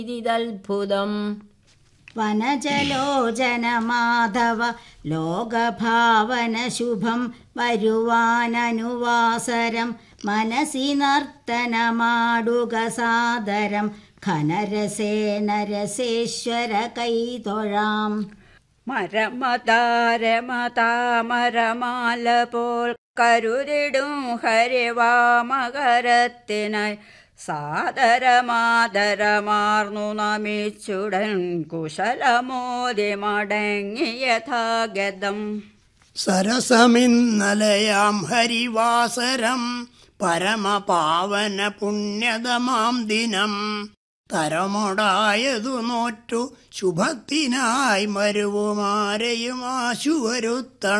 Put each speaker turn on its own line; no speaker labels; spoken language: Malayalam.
ഇതിതത്ഭുതം
വനജലോചന മാധവ ലോകഭാവന ശുഭം വരുവാനനുവാസരം മനസി നർത്തനമാടുക സാദരം ഘനരസേന രസേശ്വര കൈതൊഴാം
മരമതാരമതാമരമാല പോൽ കരുതിടും ഹരിവാമകരത്തിനായി സാദരമാദരമാർന്നു നമിച്ചുടൻ കുശലമോദി മടങ്ങിയഥാഗതം
സരസമിന്നലയാം ഹരിവാസരം പരമപാവന പുണ്യതമാം ദിനം തരമൊടായതു നോറ്റു ശുഭത്തിനായി മരുവുമാരെയും ആശുവരുത്തണം